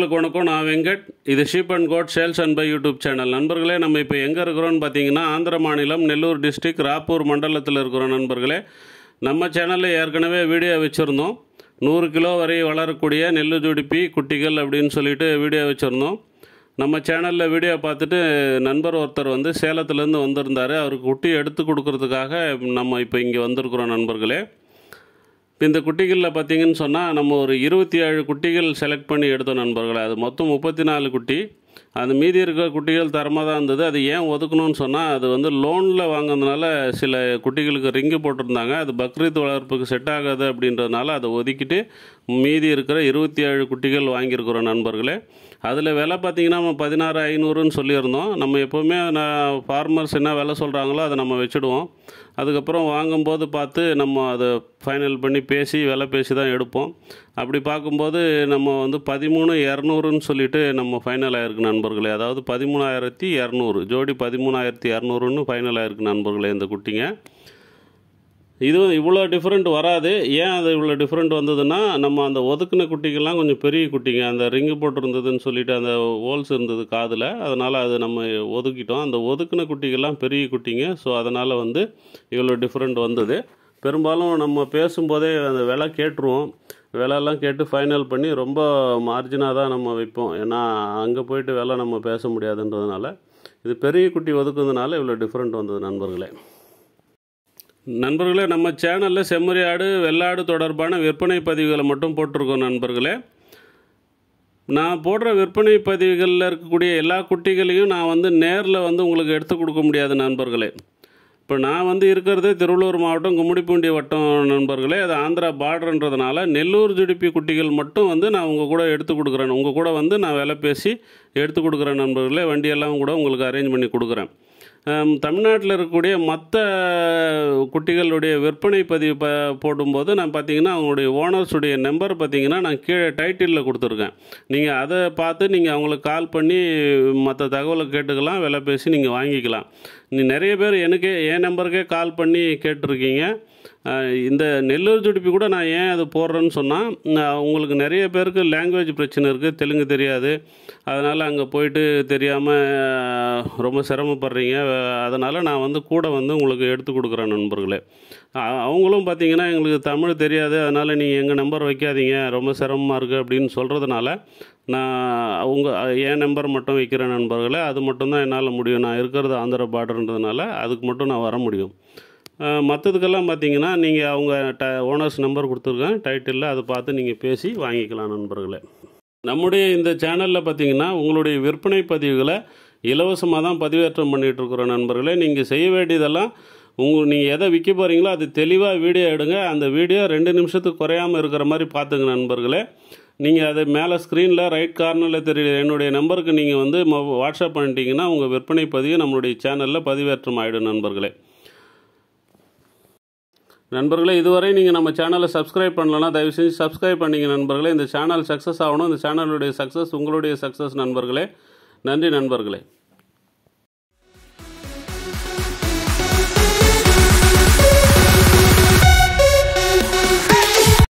நண்பர்களுக்கு வணக்கம் நான் வெங்கட் இது sheep and goat sales and buy YouTube channel நண்பர்களே நம்ம இப்போ எங்கே இருக்கிறோம்னு பார்த்தீங்கன்னா ஆந்திர மாநிலம் நெல்லூர் டிஸ்ட்ரிக்ட் ராப்பூர் மண்டலத்தில் இருக்கிறோம் நண்பர்களே நம்ம சேனலில் ஏற்கனவே வீடியோ வச்சுருந்தோம் நூறு கிலோ வரை வளரக்கூடிய நெல்லு ஜுடிப்பி குட்டிகள் அப்படின்னு சொல்லிட்டு வீடியோ வச்சுருந்தோம் நம்ம சேனலில் வீடியோ பார்த்துட்டு நண்பர் ஒருத்தர் வந்து சேலத்துலேருந்து வந்திருந்தார் அவருக்கு குட்டி எடுத்து கொடுக்கறதுக்காக நம்ம இப்போ இங்கே வந்திருக்கிறோம் நண்பர்களே இப்போ இந்த குட்டிகளில் பார்த்தீங்கன்னு சொன்னால் நம்ம ஒரு இருபத்தி ஏழு குட்டிகள் செலக்ட் பண்ணி எடுத்தோம் நண்பர்களே அது மொத்தம் முப்பத்தி நாலு குட்டி அது மீதி இருக்கிற குட்டிகள் தரமாக தான் இருந்தது அது ஏன் ஒதுக்கணும்னு சொன்னால் அது வந்து லோனில் வாங்கினதுனால சில குட்டிகளுக்கு ரிங்கு போட்டிருந்தாங்க அது பக்ரீத் வளர்ப்புக்கு செட் ஆகாது அப்படின்றதுனால அதை ஒதுக்கிட்டு மீதி இருக்கிற இருபத்தி ஏழு குட்டிகள் வாங்கியிருக்கிறோம் நண்பர்களே அதில் விலை பார்த்தீங்கன்னா நம்ம பதினாறு ஐநூறுன்னு சொல்லியிருந்தோம் நம்ம எப்போவுமே நான் ஃபார்மர்ஸ் என்ன விலை சொல்கிறாங்களோ அதை நம்ம வச்சுடுவோம் அதுக்கப்புறம் வாங்கும்போது பார்த்து நம்ம அதை ஃபைனல் பண்ணி பேசி விலை பேசி தான் எடுப்போம் அப்படி பார்க்கும்போது நம்ம வந்து பதிமூணு இரநூறுன்னு சொல்லிட்டு நம்ம ஃபைனல் ஆயிருக்கு நண்பர்களே அதாவது பதிமூணாயிரத்தி இரநூறு ஜோடி பதிமூணாயிரத்தி இரநூறுன்னு ஃபைனல் ஆயிருக்கு நண்பர்களே இந்த குட்டிங்க இது இவ்வளோ டிஃப்ரெண்ட் வராது ஏன் அது இவ்வளோ டிஃப்ரெண்ட் வந்ததுன்னா நம்ம அந்த ஒதுக்குன குட்டிகள்லாம் கொஞ்சம் பெரிய குட்டிங்க அந்த ரிங்கு போட்டிருந்ததுன்னு சொல்லிட்டு அந்த ஹோல்ஸ் இருந்தது காதில் அதனால் அது நம்ம ஒதுக்கிட்டோம் அந்த ஒதுக்குன குட்டிகள்லாம் பெரிய குட்டிங்க ஸோ அதனால் வந்து இவ்வளோ டிஃப்ரெண்ட் வந்தது பெரும்பாலும் நம்ம பேசும்போதே அந்த விலை கேட்டுருவோம் விலைலாம் கேட்டு ஃபைனல் பண்ணி ரொம்ப மார்ஜினாக தான் நம்ம வைப்போம் ஏன்னா அங்கே போயிட்டு விலை நம்ம பேச முடியாதுன்றதுனால இது பெரிய குட்டி ஒதுக்குறதுனால இவ்வளோ டிஃப்ரெண்ட் வந்தது நண்பர்களே நண்பர்களே நம்ம சேனலில் செம்மறி ஆடு வெள்ளாடு தொடர்பான விற்பனை பதிவுகளை மட்டும் போட்டிருக்கோம் நண்பர்களே நான் போடுற விற்பனை பதிவுகளில் இருக்கக்கூடிய எல்லா குட்டிகளையும் நான் வந்து நேரில் வந்து உங்களுக்கு எடுத்து கொடுக்க முடியாது நண்பர்களே இப்போ நான் வந்து இருக்கிறது திருவள்ளூர் மாவட்டம் கும்மிடிப்பூண்டி வட்டம் நண்பர்களே அது ஆந்திரா பார்டர்ன்றதுனால நெல்லூர் ஜுடிப்பி குட்டிகள் மட்டும் வந்து நான் உங்கள் கூட எடுத்து கொடுக்குறேன் உங்கள் கூட வந்து நான் விலை பேசி எடுத்து கொடுக்குறேன் நண்பர்களே வண்டியெல்லாம் கூட உங்களுக்கு அரேஞ்ச் பண்ணி கொடுக்குறேன் தமிழ்நாட்டில் இருக்கக்கூடிய மற்ற குட்டிகளுடைய விற்பனை பதிவு ப போடும்போது நான் பார்த்தீங்கன்னா அவங்களுடைய ஓனர்ஸுடைய நம்பர் பார்த்தீங்கன்னா நான் கீழே டைட்டிலில் கொடுத்துருக்கேன் நீங்கள் அதை பார்த்து நீங்கள் அவங்களுக்கு கால் பண்ணி மற்ற தகவலை கேட்டுக்கலாம் விலை பேசி நீங்கள் வாங்கிக்கலாம் நீ நிறைய பேர் எனக்கே என் நம்பருக்கே கால் பண்ணி கேட்டிருக்கீங்க இந்த நெல்லூர் ஜுடிப்பி கூட நான் ஏன் அது போடுறேன்னு சொன்னால் உங்களுக்கு நிறைய பேருக்கு லாங்குவேஜ் பிரச்சனை இருக்குது தெலுங்கு தெரியாது அதனால் அங்கே போயிட்டு தெரியாமல் ரொம்ப சிரமப்படுறீங்க அதனால் நான் வந்து கூட வந்து உங்களுக்கு எடுத்து கொடுக்குறேன் நண்பர்களே அவங்களும் பார்த்தீங்கன்னா எங்களுக்கு தமிழ் தெரியாது அதனால் நீங்கள் எங்கள் நம்பர் வைக்காதீங்க ரொம்ப சிரமமாக இருக்குது அப்படின்னு சொல்கிறதுனால நான் அவங்க என் நம்பர் மட்டும் வைக்கிறேன் நண்பர்களே அது மட்டும்தான் என்னால் முடியும் நான் இருக்கிறது ஆந்திர பார்டர்ன்றதுனால அதுக்கு மட்டும் நான் வர முடியும் மற்றதுக்கெல்லாம் பார்த்தீங்கன்னா நீங்கள் அவங்க ட ஓனர்ஸ் நம்பர் கொடுத்துருக்கேன் டைட்டிலில் அதை பார்த்து நீங்கள் பேசி வாங்கிக்கலாம் நண்பர்களே நம்முடைய இந்த சேனலில் பார்த்தீங்கன்னா உங்களுடைய விற்பனை பதிவுகளை இலவசமாக தான் பதிவேற்றம் பண்ணிகிட்ருக்குறோம் நண்பர்களே நீங்கள் செய்ய வேண்டியதெல்லாம் உங்கள் நீங்கள் எதை விற்க போகிறீங்களோ அது தெளிவாக வீடியோ எடுங்க அந்த வீடியோ ரெண்டு நிமிஷத்துக்கு குறையாமல் இருக்கிற மாதிரி பார்த்துங்க நண்பர்களே நீங்கள் அது மேலே ஸ்க்ரீனில் ரைட் கார்னரில் தெரிய என்னுடைய நம்பருக்கு நீங்கள் வந்து வாட்ஸ்அப் பண்ணிட்டீங்கன்னா உங்கள் விற்பனை பதிவு நம்மளுடைய சேனலில் பதிவேற்றம் ஆகிடும் நண்பர்களே நண்பர்களே இதுவரை நீங்கள் நம்ம சேனலை சப்ஸ்கிரைப் பண்ணலன்னா தயவு செஞ்சு சப்ஸ்கிரைப் பண்ணிங்க நண்பர்களே இந்த சேனல் சக்ஸஸ் ஆகணும் இந்த சேனலுடைய சக்ஸஸ் உங்களுடைய சக்ஸஸ் நண்பர்களே நன்றி நண்பர்களே